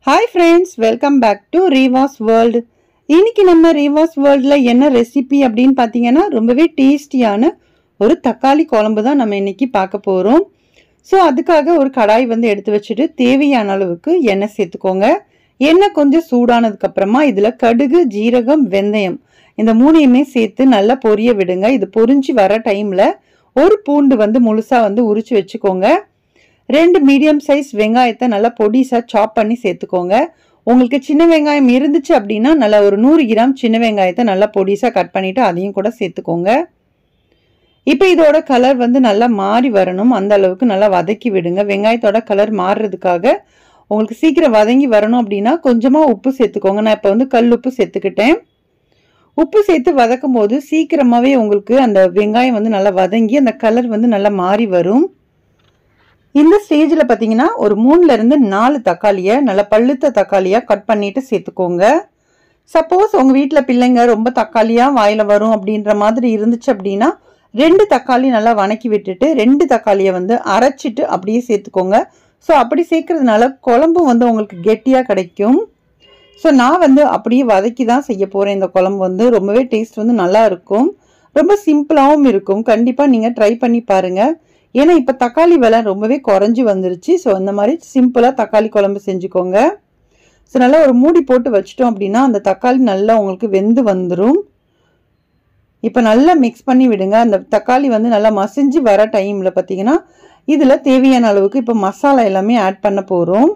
hi friends welcome back to ரீவாஸ் world இன்னைக்கு நம்ம ரீவாஸ் வேர்ல்டில் என்ன ரெசிபி அப்படின்னு பார்த்தீங்கன்னா ரொம்பவே டேஸ்டியான ஒரு தக்காளி குழம்பு தான் நம்ம இன்னைக்கு பார்க்க போகிறோம் ஸோ அதுக்காக ஒரு கடாய் வந்து எடுத்து வச்சுட்டு தேவையான அளவுக்கு எண்ணெய் சேர்த்துக்கோங்க எண்ணெய் கொஞ்சம் சூடானதுக்கு அப்புறமா இதில் கடுகு ஜீரகம் வெந்தயம் இந்த மூணையுமே சேர்த்து நல்லா பொரிய விடுங்க இது பொரிஞ்சு வர டைமில் ஒரு பூண்டு வந்து முழுசாக வந்து உரிச்சு வச்சுக்கோங்க ரெண்டு மீடியம் சைஸ் வெங்காயத்தை நல்லா பொடிசாக சாப் பண்ணி சேர்த்துக்கோங்க உங்களுக்கு சின்ன வெங்காயம் இருந்துச்சு அப்படின்னா நல்லா ஒரு நூறு கிராம் சின்ன வெங்காயத்தை நல்லா பொடிசாக கட் பண்ணிவிட்டு அதையும் கூட சேர்த்துக்கோங்க இப்போ இதோட கலர் வந்து நல்லா மாறி வரணும் அந்த அளவுக்கு நல்லா வதக்கி விடுங்க வெங்காயத்தோட கலர் மாறுறதுக்காக உங்களுக்கு சீக்கிரம் வதங்கி வரணும் அப்படின்னா கொஞ்சமாக உப்பு சேர்த்துக்கோங்க நான் இப்போ வந்து கல் உப்பு சேர்த்துக்கிட்டேன் உப்பு சேர்த்து வதக்கும் போது சீக்கிரமாகவே உங்களுக்கு அந்த வெங்காயம் வந்து நல்லா வதங்கி அந்த கலர் வந்து நல்லா மாறி வரும் இந்த ஸ்டேஜில் பார்த்தீங்கன்னா ஒரு மூணுலேருந்து நாலு தக்காளியை நல்லா பழுத்த தக்காளியாக கட் பண்ணிட்டு சேர்த்துக்கோங்க சப்போஸ் உங்கள் வீட்டில் பிள்ளைங்க ரொம்ப தக்காளியாக வாயில் வரும் அப்படின்ற மாதிரி இருந்துச்சு அப்படின்னா ரெண்டு தக்காளி நல்லா வணக்கி விட்டுட்டு ரெண்டு தக்காளியை வந்து அரைச்சிட்டு அப்படியே சேர்த்துக்கோங்க ஸோ அப்படி சேர்க்கறதுனால குழம்பும் வந்து உங்களுக்கு கெட்டியாக கிடைக்கும் ஸோ நான் வந்து அப்படியே வதக்கி தான் செய்ய போகிறேன் இந்த குழம்பு வந்து ரொம்பவே டேஸ்ட் வந்து நல்லா இருக்கும் ரொம்ப சிம்பிளாகவும் இருக்கும் கண்டிப்பாக நீங்கள் ட்ரை பண்ணி பாருங்கள் ஏன்னா இப்போ தக்காளி விலை ரொம்பவே குறைஞ்சி வந்துருச்சு ஸோ அந்த மாதிரி சிம்பிளாக தக்காளி குழம்பு செஞ்சுக்கோங்க ஸோ நல்லா ஒரு மூடி போட்டு வச்சிட்டோம் அப்படின்னா அந்த தக்காளி நல்லா உங்களுக்கு வெந்து வந்துடும் இப்போ நல்லா மிக்ஸ் பண்ணி விடுங்க அந்த தக்காளி வந்து நல்லா மசிஞ்சு வர டைமில் பார்த்தீங்கன்னா இதில் தேவையான அளவுக்கு இப்போ மசாலா எல்லாமே ஆட் பண்ண போகிறோம்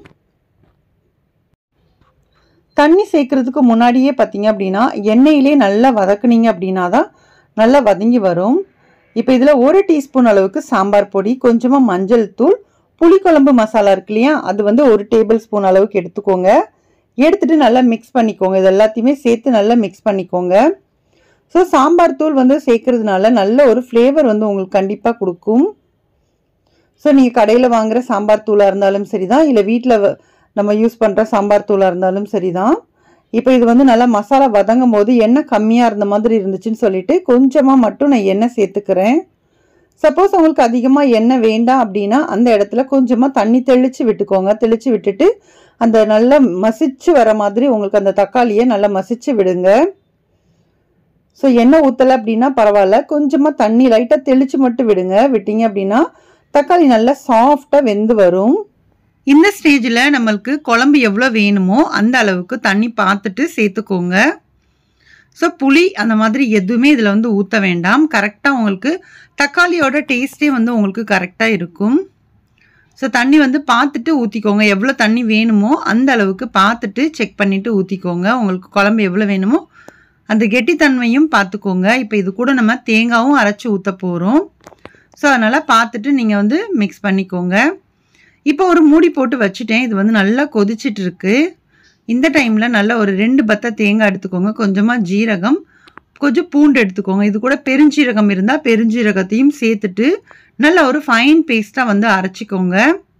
தண்ணி சேர்க்கறதுக்கு முன்னாடியே பார்த்தீங்க அப்படின்னா எண்ணெயிலே நல்லா வதக்குனீங்க அப்படின்னா தான் நல்லா வதங்கி வரும் இப்போ இதில் ஒரு டீஸ்பூன் அளவுக்கு சாம்பார் பொடி கொஞ்சமாக மஞ்சள் தூள் புளிக்குழம்பு மசாலா இருக்கு இல்லையா அது வந்து ஒரு டேபிள் ஸ்பூன் அளவுக்கு எடுத்துக்கோங்க எடுத்துட்டு நல்லா மிக்ஸ் பண்ணிக்கோங்க இது எல்லாத்தையுமே சேர்த்து நல்லா மிக்ஸ் பண்ணிக்கோங்க ஸோ சாம்பார் தூள் வந்து சேர்க்கறதுனால நல்ல ஒரு ஃப்ளேவர் வந்து உங்களுக்கு கண்டிப்பாக கொடுக்கும் ஸோ நீங்கள் கடையில் வாங்குகிற சாம்பார் தூளாக இருந்தாலும் சரி தான் இல்லை வீட்டில் நம்ம யூஸ் பண்ணுற சாம்பார் தூளாக இருந்தாலும் சரி தான் இப்போ இது வந்து நல்லா மசாலா வதங்கும் போது எண்ணெய் கம்மியாக இருந்த மாதிரி இருந்துச்சுன்னு சொல்லிட்டு கொஞ்சமாக மட்டும் நான் எண்ணெய் சேர்த்துக்கிறேன் சப்போஸ் உங்களுக்கு அதிகமாக எண்ணெய் வேண்டாம் அப்படின்னா அந்த இடத்துல கொஞ்சமாக தண்ணி தெளித்து விட்டுக்கோங்க தெளித்து விட்டுட்டு அந்த நல்லா மசிச்சு வர மாதிரி உங்களுக்கு அந்த தக்காளியை நல்லா மசிச்சு விடுங்க ஸோ எண்ணெய் ஊற்றலை அப்படின்னா பரவாயில்ல கொஞ்சமாக தண்ணி லைட்டாக தெளித்து மட்டும் விடுங்க விட்டீங்க அப்படின்னா தக்காளி நல்லா சாஃப்டாக வெந்து வரும் இந்த ஸ்டேஜில் நம்மளுக்கு குழம்பு எவ்வளோ வேணுமோ அந்த அளவுக்கு தண்ணி பார்த்துட்டு சேர்த்துக்கோங்க ஸோ புளி அந்த மாதிரி எதுவுமே இதில் வந்து ஊற்ற வேண்டாம் கரெக்டாக உங்களுக்கு தக்காளியோட டேஸ்ட்டே வந்து உங்களுக்கு கரெக்டாக இருக்கும் ஸோ தண்ணி வந்து பார்த்துட்டு ஊற்றிக்கோங்க எவ்வளோ தண்ணி வேணுமோ அந்த அளவுக்கு பார்த்துட்டு செக் பண்ணிவிட்டு ஊற்றிக்கோங்க உங்களுக்கு குழம்பு எவ்வளோ வேணுமோ அந்த கெட்டித்தன்மையும் பார்த்துக்கோங்க இப்போ இது கூட நம்ம தேங்காயும் அரைச்சி ஊற்ற போகிறோம் ஸோ அதனால் பார்த்துட்டு நீங்கள் வந்து மிக்ஸ் பண்ணிக்கோங்க இப்போ ஒரு மூடி போட்டு வச்சுட்டேன் இது வந்து நல்லா கொதிச்சிட்டு இருக்கு இந்த டைமில் நல்லா ஒரு ரெண்டு பத்த தேங்காய் எடுத்துக்கோங்க கொஞ்சமாக ஜீரகம் கொஞ்சம் பூண்டு எடுத்துக்கோங்க இது கூட பெருஞ்சீரகம் இருந்தால் பெருஞ்சீரகத்தையும் சேர்த்துட்டு நல்ல ஒரு ஃபைன் பேஸ்ட்டாக வந்து அரைச்சிக்கோங்க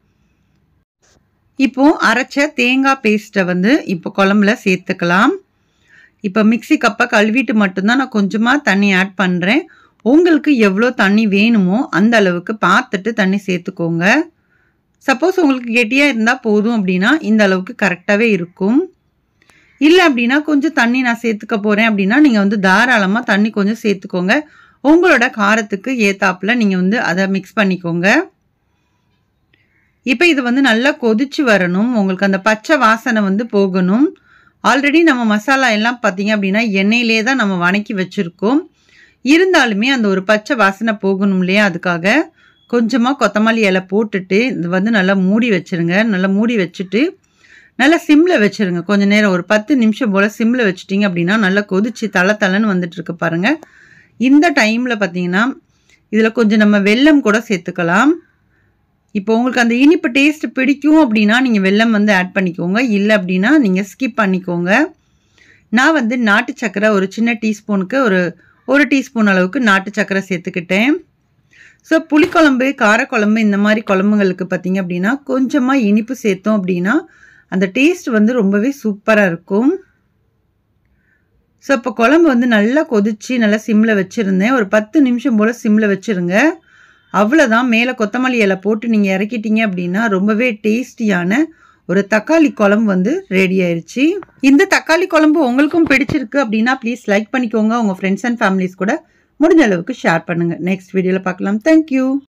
இப்போ அரைச்ச தேங்காய் பேஸ்ட்டை வந்து இப்போ குழம்புல சேர்த்துக்கலாம் இப்போ மிக்சி கப்பை கழுவிட்டு மட்டும்தான் நான் கொஞ்சமாக தண்ணி ஆட் பண்ணுறேன் உங்களுக்கு எவ்வளோ தண்ணி வேணுமோ அந்த அளவுக்கு பார்த்துட்டு தண்ணி சேர்த்துக்கோங்க சப்போஸ் உங்களுக்கு கெட்டியாக இருந்தால் போதும் அப்படின்னா இந்த அளவுக்கு கரெக்டாகவே இருக்கும் இல்லை அப்படின்னா கொஞ்சம் தண்ணி நான் சேர்த்துக்க போகிறேன் அப்படின்னா நீங்கள் வந்து தாராளமாக தண்ணி கொஞ்சம் சேர்த்துக்கோங்க உங்களோட காரத்துக்கு ஏத்தாப்பில் நீங்கள் வந்து அதை மிக்ஸ் பண்ணிக்கோங்க இப்போ இது வந்து நல்லா கொதிச்சு வரணும் உங்களுக்கு அந்த பச்சை வாசனை வந்து போகணும் ஆல்ரெடி நம்ம மசாலா எல்லாம் பார்த்தீங்க அப்படின்னா எண்ணெயிலே தான் நம்ம வணக்கி வச்சுருக்கோம் இருந்தாலுமே அந்த ஒரு பச்சை வாசனை போகணும் இல்லையா அதுக்காக கொஞ்சமாக கொத்தமல்லி இலை போட்டுட்டு இது வந்து நல்லா மூடி வச்சுருங்க நல்லா மூடி வச்சுட்டு நல்லா சிம்மில் வச்சுருங்க கொஞ்சம் நேரம் ஒரு பத்து நிமிஷம் போல் சிம்மில் வச்சுட்டிங்க அப்படின்னா நல்லா கொதிச்சு தலை தலைன்னு வந்துட்டுருக்கு பாருங்கள் இந்த டைமில் பார்த்தீங்கன்னா இதில் கொஞ்சம் நம்ம வெல்லம் கூட சேர்த்துக்கலாம் இப்போ உங்களுக்கு அந்த இனிப்பு டேஸ்ட் பிடிக்கும் அப்படின்னா நீங்கள் வெல்லம் வந்து ஆட் பண்ணிக்கோங்க இல்லை அப்படின்னா நீங்கள் ஸ்கிப் பண்ணிக்கோங்க நான் வந்து நாட்டு சக்கரை ஒரு சின்ன டீஸ்பூனுக்கு ஒரு ஒரு டீஸ்பூன் அளவுக்கு நாட்டு சக்கரை சேர்த்துக்கிட்டேன் ஸோ புளிக்குழம்பு காரக்குழம்பு இந்த மாதிரி குழம்புங்களுக்கு பார்த்தீங்க அப்படின்னா கொஞ்சமாக இனிப்பு சேர்த்தோம் அப்படின்னா அந்த டேஸ்ட் வந்து ரொம்பவே சூப்பராக இருக்கும் ஸோ இப்போ குழம்பு வந்து நல்லா கொதிச்சு நல்லா சிம்மில் வச்சுருந்தேன் ஒரு பத்து நிமிஷம் போல் சிம்மில் வச்சுருங்க அவ்வளோதான் மேலே கொத்தமல்லி இலை போட்டு நீங்கள் இறக்கிட்டீங்க அப்படின்னா ரொம்பவே டேஸ்டியான ஒரு தக்காளி குழம்பு வந்து ரெடி ஆயிருச்சு இந்த தக்காளி குழம்பு உங்களுக்கும் பிடிச்சிருக்கு அப்படின்னா ப்ளீஸ் லைக் பண்ணிக்கோங்க உங்கள் ஃப்ரெண்ட்ஸ் அண்ட் ஃபேமிலிஸ் கூட முடிஞ்ச அளவுக்கு ஷேர் பண்ணுங்கள் நெக்ஸ்ட் வீடியோவில் பார்க்கலாம் தேங்க்யூ